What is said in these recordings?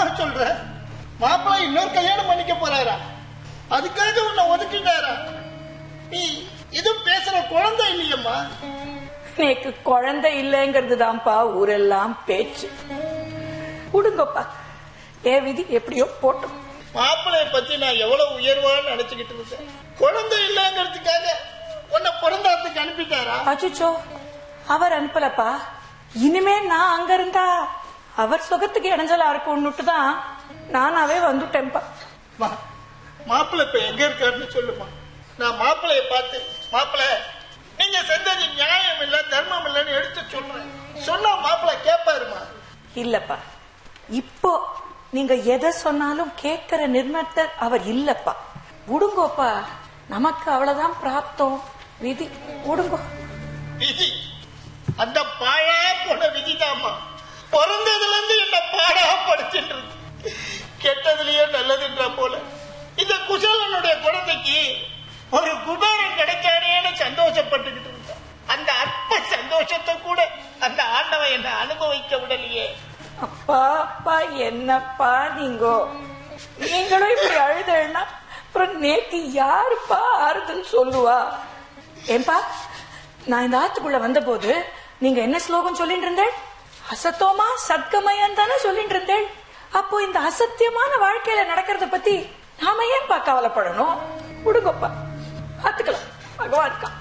என்னம்மா சொல்ற மாப்பிள்ளை இன்னொரு கல்யாணம் பண்ணிக்க போறாரா அதுக்காக உன்னை ஒதுக்கிட்டாரா நீ இது பேசுற குழந்தை இல்லையம்மா எனக்கு குழந்தை இல்லைங்கிறது தான்ப்பா ஊரெல்லாம் பேச்சு விடுங்கப்பா என் விதி எப்படியோ போட்டோம் மாப்பிள்ளைய பத்தி நான் எவ்வளவு உயர்வான்னு நினைச்சுக்கிட்டு இருந்தேன் குழந்தை இல்லைங்கிறதுக்காக உன்னை பிறந்தாத்துக்கு அனுப்பிட்டாரா அச்சுச்சோ அவர் அனுப்பலப்பா இனிமே நான் அங்க இருந்தா அவர் சுகத்துக்கு இடைஞ்சலா இருக்கும்னுட்டு தான் நானாவே வந்துட்டேன்ப்பா மா- மாப்பிள்ளை இப்ப எங்க இருக்காருன்னு சொல்லுமா நான் மாப்பிள்ளைய பார்த்து மாப்பிள்ளை நீங்க செஞ்சது நியாயம் இல்ல தர்மம் இல்லைன்னு எடுத்து சொல்றேன் சொன்னா மாப்பிள்ளை கேட்பாருமா இல்லப்பா இப்போ நீங்க எதை சொன்னாலும் கேட்கிற நிர்ணயத்தர் அவர் இல்லப்பா விடுங்கோப்பா நமக்கு அவ்வளவுதான் பிராப்தம் விதி விடுங்கோ விதி அந்த பாழா போன விதிதாம்மா பிறந்ததுல இருந்து என்ன பாடா படிச்சுட்டு இருக்கு கெட்டதுலயே நல்லதுன்ற போல இந்த குசலனுடைய குழந்தைக்கு ஒரு குபேரன் கிடைச்சானேன்னு சந்தோஷப்பட்டுக்கிட்டு இருந்தான் அந்த அற்ப சந்தோஷத்தை கூட அந்த ஆண்டவன் என்ன அனுபவிக்க விடலையே அப்பா அப்பா என்னப்பா நீங்கோ நீங்களும் இப்படி அழுதேன்னா அப்புறம் நேத்து யாருப்பா ஆறுதல் சொல்லுவா ஏன்பா நான் இந்த ஆத்துக்குள்ள வந்தபோது நீங்க என்ன ஸ்லோகம் சொல்லிட்டு இருந்தேன் அசத்தோமா சத்கமயம் தானே சொல்லிட்டு இருந்தேன் அப்போ இந்த அசத்தியமான வாழ்க்கையில நடக்கிறத பத்தி நாம ஏன்பா கவலைப்படணும் விடுங்கப்பா பாத்துக்கலாம் பகவான் இருக்கான்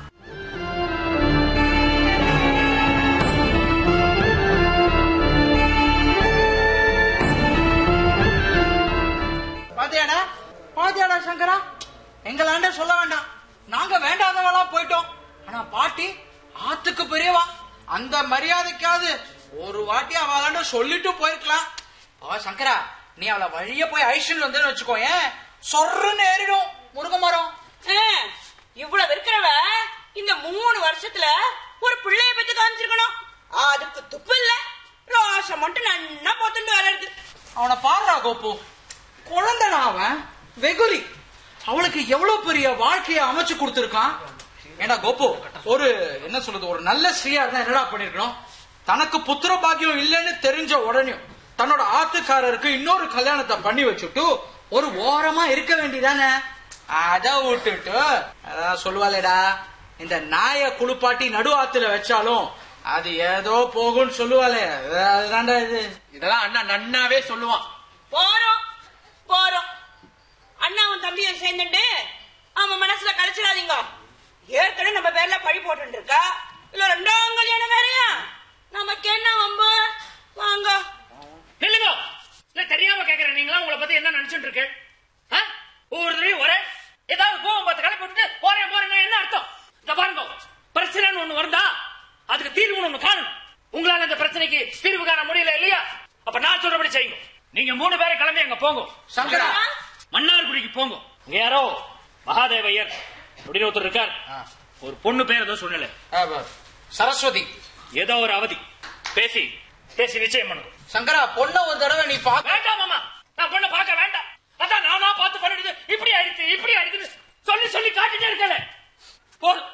பாத்தியாடா பாத்தியாடா சங்கரா எங்களாண்ட சொல்ல வேண்டாம் நாங்க வேண்டாதவளா போயிட்டோம் ஆனா பாட்டி ஆத்துக்கு பெரியவா அந்த மரியாதைக்காவது ஒரு வாட்டி அவளாண்ட சொல்லிட்டு போயிருக்கலாம் அவ சங்கரா நீ அவளை வழிய போய் ஐஷன் வந்தேன்னு வச்சுக்கோ ஏன் சொர்றன்னு ஏறிடும் முருங்க மரம் ஆ, இவ்வளவு இருக்கிறவ இந்த மூணு வருஷத்துல ஒரு பிள்ளைய பத்தி காமிச்சிருக்கணும் அதுக்கு துப்பு இல்ல ரோஷம் மட்டும் நன்னா போத்துட்டு வளருது அவனை பாடுறா கோப்பு குழந்தைடா அவன் வெகுலி அவளுக்கு எவ்வளவு பெரிய வாழ்க்கையை அமைச்சு கொடுத்திருக்கான் ஏண்டா கோப்பு ஒரு என்ன சொல்றது ஒரு நல்ல ஸ்ரீயா இருந்தா என்னடா பண்ணிருக்கணும் தனக்கு புத்திர பாக்கியம் இல்லைன்னு தெரிஞ்ச உடனே தன்னோட ஆத்துக்காரருக்கு இன்னொரு கல்யாணத்தை பண்ணி வச்சுட்டு ஒரு ஓரமா இருக்க வேண்டியதானே அத விட்டுட்டு அதான் சொல்லுவாளேடா இந்த நாய குளிப்பாட்டி நடு ஆத்துல வச்சாலும் அது ஏதோ போகும்னு சொல்லுவாளே அதுதான்டா இது இதெல்லாம் அண்ணா நன்னாவே சொல்லுவான் போறோம் போறோம் அண்ணாவும் தம்பியும் சேர்ந்துட்டு அவன் மனசுல கழிச்சிடாதீங்க ஏற்கனவே நம்ம பேர்ல பழி போட்டு இருக்கா இல்ல ரெண்டாம் கல்யாணம் வேறயா நமக்கு என்ன வம்பு வாங்க இல்லைங்க இல்ல தெரியாம கேக்குறேன் நீங்களா உங்களை பத்தி என்ன நினைச்சிட்டு இருக்கு ஆ? ஒவ்வொரு தடவையும் ஒரே ஏதாவது போகும் பார்த்து கலை போட்டுட்டு போறேன் போறேன் என்ன அர்த்தம் இந்த பாருங்க பிரச்சனைன்னு ஒண்ணு வருதா அதுக்கு தீர்வு ஒண்ணு காணும் உங்களால இந்த பிரச்சனைக்கு தீர்வு காண முடியல இல்லையா அப்ப நான் சொல்றபடி செய்யுங்க நீங்க மூணு பேரை கிளம்பி அங்க போங்க சங்கரா மன்னார்குடிக்கு போங்க இங்க யாரோ மகாதேவையர் அப்படின்னு ஒருத்தர் இருக்கார் ஒரு பொண்ணு பேர் ஏதோ சொன்னல ஆ, சரஸ்வதி ஏதோ ஒரு அவதி பேசி பேசி நிச்சயம் பண்ணுங்க சங்கரா பொண்ண ஒரு தடவை நீ பாக்க வேண்டாம் மாமா நான் பொண்ணை பார்க்க வேண்டாம் அதான் நானா பார்த்து பண்ணிடுது இப்படி ஆயிடுச்சு இப்படி ஆயிடுச்சுன்னு சொல்லி சொல்லி காட்டிட்டே இருக்கல போதும்